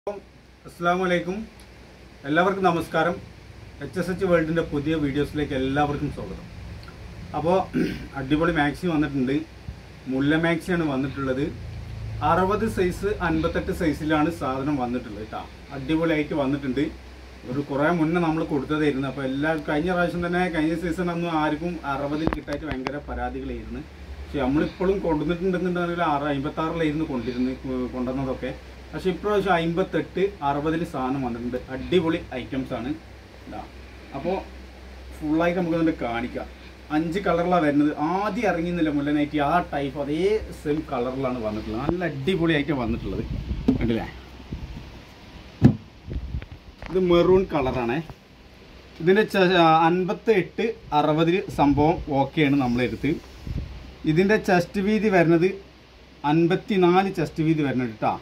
അസ്സാം വലൈക്കും എല്ലാവർക്കും നമസ്കാരം എച്ച് എസ് എച്ച് വേൾഡിൻ്റെ പുതിയ വീഡിയോസിലേക്ക് എല്ലാവർക്കും സ്വാഗതം അപ്പോൾ അടിപൊളി മാക്സി വന്നിട്ടുണ്ട് മുല്ല മാക്സിയാണ് വന്നിട്ടുള്ളത് അറുപത് സൈസ് അൻപത്തെട്ട് സൈസിലാണ് സാധനം വന്നിട്ടുള്ളത് കേട്ടോ അടിപൊളിയായിട്ട് വന്നിട്ടുണ്ട് ഒരു കുറേ മുന്നേ നമ്മൾ കൊടുത്തതായിരുന്നു അപ്പോൾ എല്ലാ കഴിഞ്ഞ പ്രാവശ്യം തന്നെ കഴിഞ്ഞ സീസൺ ഒന്നും ആർക്കും അറുപതിൽ കിട്ടായിട്ട് ഭയങ്കര പരാതികളായിരുന്നു പക്ഷെ നമ്മളിപ്പോഴും കൊണ്ടുവന്നിട്ടുണ്ടെന്നുണ്ടെങ്കിൽ ആറ് അമ്പത്താറിലായിരുന്നു കൊണ്ടിരുന്ന് കൊണ്ടുവന്നതൊക്കെ പക്ഷെ ഇപ്രാവശ്യം അമ്പത്തെട്ട് അറുപതിൽ സാധനം വന്നിട്ടുണ്ട് അടിപൊളി ഐറ്റംസ് ആണ് ഇതാ അപ്പോൾ ഫുള്ളായിട്ട് നമുക്ക് അതിൻ്റെ കാണിക്കാം അഞ്ച് കളറിലാണ് വരുന്നത് ആദ്യം ഇറങ്ങിയെന്നില്ല മുല്ലനൈറ്റി ആ ടൈപ്പ് അതേ സെയിം കളറിലാണ് വന്നിട്ടുള്ളത് നല്ല അടിപൊളിയായിട്ട് വന്നിട്ടുള്ളത് കണ്ടില്ലേ ഇത് മെറൂൺ കളറാണേ ഇതിൻ്റെ അൻപത്തി എട്ട് അറുപതിൽ സംഭവം ഓക്കെയാണ് നമ്മളെടുത്ത് ഇതിൻ്റെ ചെസ്റ്റ് വീതി വരുന്നത് അൻപത്തിനാല് ചെസ്റ്റ് വീതി വരുന്നുണ്ട് കേട്ടോ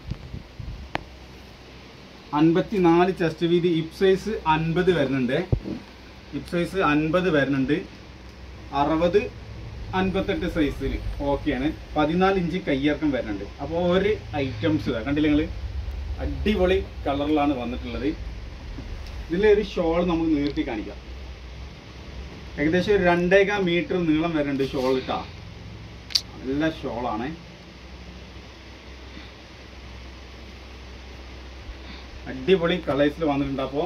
അൻപത്തിനാല് ചെസ്റ്റ് വീതി ഇപ് സൈസ് അൻപത് വരുന്നുണ്ട് ഇപ് സൈസ് അൻപത് വരുന്നുണ്ട് അറുപത് അൻപത്തെട്ട് സൈസിൽ ഓക്കെയാണ് പതിനാല് ഇഞ്ച് കയ്യിറക്കം വരുന്നുണ്ട് അപ്പോൾ ഒരു ഐറ്റംസ് കണ്ടില്ല നിങ്ങൾ അടിപൊളി കളറിലാണ് വന്നിട്ടുള്ളത് ഇതിലെ ഒരു ഷോൾ നമുക്ക് നീർത്തി കാണിക്കാം ഏകദേശം ഒരു രണ്ടേകാ മീറ്റർ നീളം വരുന്നുണ്ട് ഷോൾ ഇട്ടാ നല്ല ഷോളാണ് അടിപൊളി കളേഴ്സിൽ വന്നിട്ടുണ്ട് അപ്പോൾ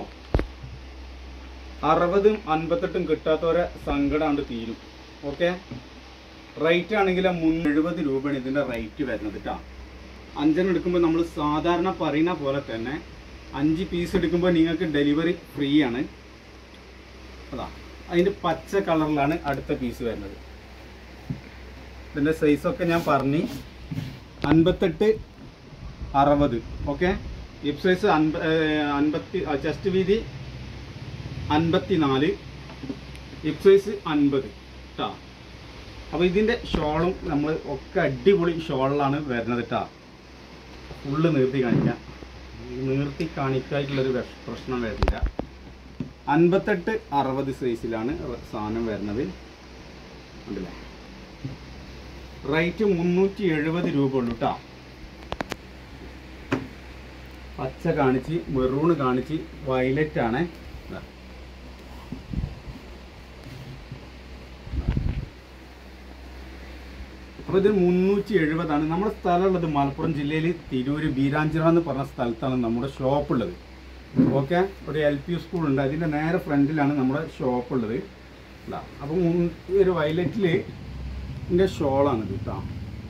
അറുപതും അൻപത്തെട്ടും കിട്ടാത്തവരെ സങ്കടമാണ്ട് തീരും ഓക്കെ റേറ്റ് ആണെങ്കിൽ മുന്നൂറ്റി എഴുപത് രൂപയാണ് ഇതിൻ്റെ റേറ്റ് വരുന്നത് കേട്ടോ അഞ്ചെണ്ണം എടുക്കുമ്പോൾ നമ്മൾ സാധാരണ പറയുന്ന പോലെ തന്നെ അഞ്ച് പീസ് എടുക്കുമ്പോൾ നിങ്ങൾക്ക് ഡെലിവറി ഫ്രീ ആണ് അതാ അതിൻ്റെ പച്ച കളറിലാണ് അടുത്ത പീസ് വരുന്നത് ഇതിൻ്റെ സൈസൊക്കെ ഞാൻ പറഞ്ഞു അൻപത്തെട്ട് അറുപത് ഓക്കെ ഹിപ്പ് സൈസ് അൻപ ഏഹ് അൻപത്തി ചെസ്റ്റ് വീതി അൻപത്തി നാല് ഹിപ്പ് സൈസ് അൻപത് കേട്ടോ അപ്പോൾ ഇതിൻ്റെ ഷോളും നമ്മൾ ഒക്കെ അടിപൊളി ഷോളിലാണ് വരുന്നത് കേട്ടോ ഫുള്ള് നിർത്തി കാണിക്കാം നിർത്തി കാണിക്കായിട്ടുള്ളൊരു വിഷ- പ്രശ്നം വരുന്നില്ല അൻപത്തെട്ട് അറുപത് സൈസിലാണ് സാധനം വരുന്നത് ഉണ്ടല്ലേ റേറ്റ് മുന്നൂറ്റി എഴുപത് രൂപ ഉള്ളൂ കേട്ടോ പച്ച കാണിച്ച് മെറൂണ് കാണിച്ച് വയലറ്റ് ആണ് ദാ. അപ്പോൾ ഇത് മുന്നൂറ്റി എഴുപതാണ് നമ്മുടെ സ്ഥലമുള്ളത് മലപ്പുറം ജില്ലയിൽ തിരൂര് ബീരാഞ്ചിറ എന്ന് പറഞ്ഞ സ്ഥലത്താണ് നമ്മുടെ ഷോപ്പ് ഉള്ളത് ഓക്കെ ഒരു എൽ പി സ്കൂൾ ഉണ്ട് അതിൻ്റെ നേരെ ഫ്രണ്ടിലാണ് നമ്മുടെ ഷോപ്പ് ഉള്ളത് ഇതാ അപ്പം മുൻ- ഈ ഒരു വയലറ്റിൽ ഇതിൻ്റെ ഷോളാണ് ഇത് കേട്ടോ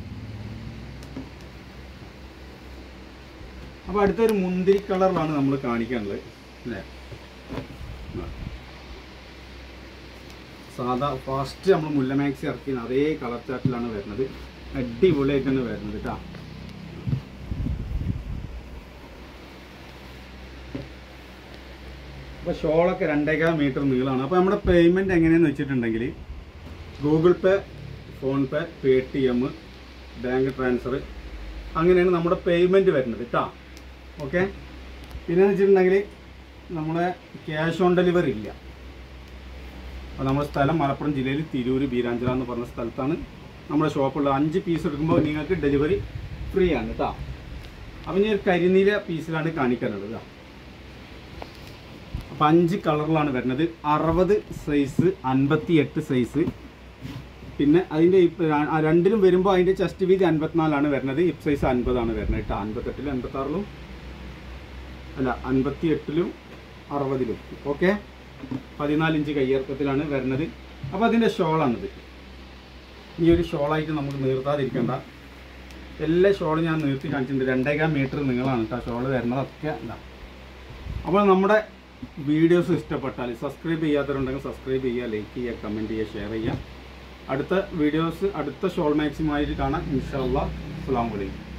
അപ്പോൾ അടുത്തൊരു മുന്തിരി കളറിലാണ് നമ്മൾ കാണിക്കാനുള്ളത് അല്ലേ ആ. സാധാ ഫസ്റ്റ് നമ്മൾ മുല്ല മാക്സി ഇറക്കിയ അതേ കളർ ചാർട്ടിലാണ് വരുന്നത് അടിപൊളിയായിട്ടാണ് വരുന്നത് കേട്ടോ അപ്പോൾ ഷോളൊക്കെ രണ്ടേകാൽ മീറ്റർ നീളമാണ് അപ്പോൾ നമ്മുടെ പേയ്മെൻറ്റ് എങ്ങനെയാണെന്ന് വെച്ചിട്ടുണ്ടെങ്കിൽ Google Pay PhonePe Paytm bank transfer അങ്ങനെയാണ് നമ്മുടെ പേയ്മെൻറ്റ് വരുന്നത് കേട്ടോ ഓക്കെ പിന്നെ വെച്ചിട്ടുണ്ടെങ്കിൽ നമ്മുടെ ക്യാഷ് ഓൺ ഡെലിവറി ഇല്ല അപ്പോൾ നമ്മുടെ സ്ഥലം മലപ്പുറം ജില്ലയിൽ തിരൂര് ബീരാഞ്ചിറ എന്ന് പറഞ്ഞ സ്ഥലത്താണ് നമ്മുടെ ഷോപ്പുള്ള അഞ്ച് പീസ് എടുക്കുമ്പോൾ നിങ്ങൾക്ക് ഡെലിവറി ഫ്രീ ആണ് കേട്ടോ അപ്പം ഇനി ഒരു കരിനീല പീസിലാണ് കാണിക്കാനുള്ളത് കേട്ടോ അപ്പം അഞ്ച് കളറിലാണ് വരുന്നത് അറുപത് സൈസ് അൻപത്തി എട്ട് സൈസ് പിന്നെ അതിൻ്റെ ഇപ്പ- ആ രണ്ടിലും വരുമ്പോൾ അതിൻ്റെ ചെസ്റ്റ് വീതി അൻപത്തിനാലാണ് വരുന്നത് ഇപ്പ് സൈസ് അൻപതാണ് വരുന്നത് കേട്ടോ അൻപത്തെട്ടിലും അൻപത്താറിലും അല്ല അൻപത്തി എട്ടിലും അറുപതിലും ഓക്കെ പതിനാല് ഇഞ്ച് കയ്യിറക്കത്തിലാണ് വരുന്നത് അപ്പോൾ അതിൻ്റെ ഷോളാണിത് ഈ ഒരു ഷോളായിട്ട് നമുക്ക് നീർത്താതിരിക്കണ്ട എല്ലാ ഷോളും ഞാൻ നീർത്തി കാണിച്ചിട്ടുണ്ട് രണ്ടേകാൽ മീറ്റർ നീളമാണ് കേട്ടോ ഷോൾ വരുന്നതൊക്കെ എന്താ അപ്പോൾ നമ്മുടെ വീഡിയോസ് ഇഷ്ടപ്പെട്ടാൽ സബ്സ്ക്രൈബ് ചെയ്യാത്തവരുണ്ടെങ്കിൽ സബ്സ്ക്രൈബ് ചെയ്യുക ലൈക്ക് ചെയ്യുക കമൻറ്റ് ചെയ്യുക ഷെയർ ചെയ്യുക അടുത്ത വീഡിയോസ് അടുത്ത ഷോൾ മാക്സിമമായിട്ട് കാണാം ഇൻഷാ അല്ലാ അസ്സാം വലൈക്കും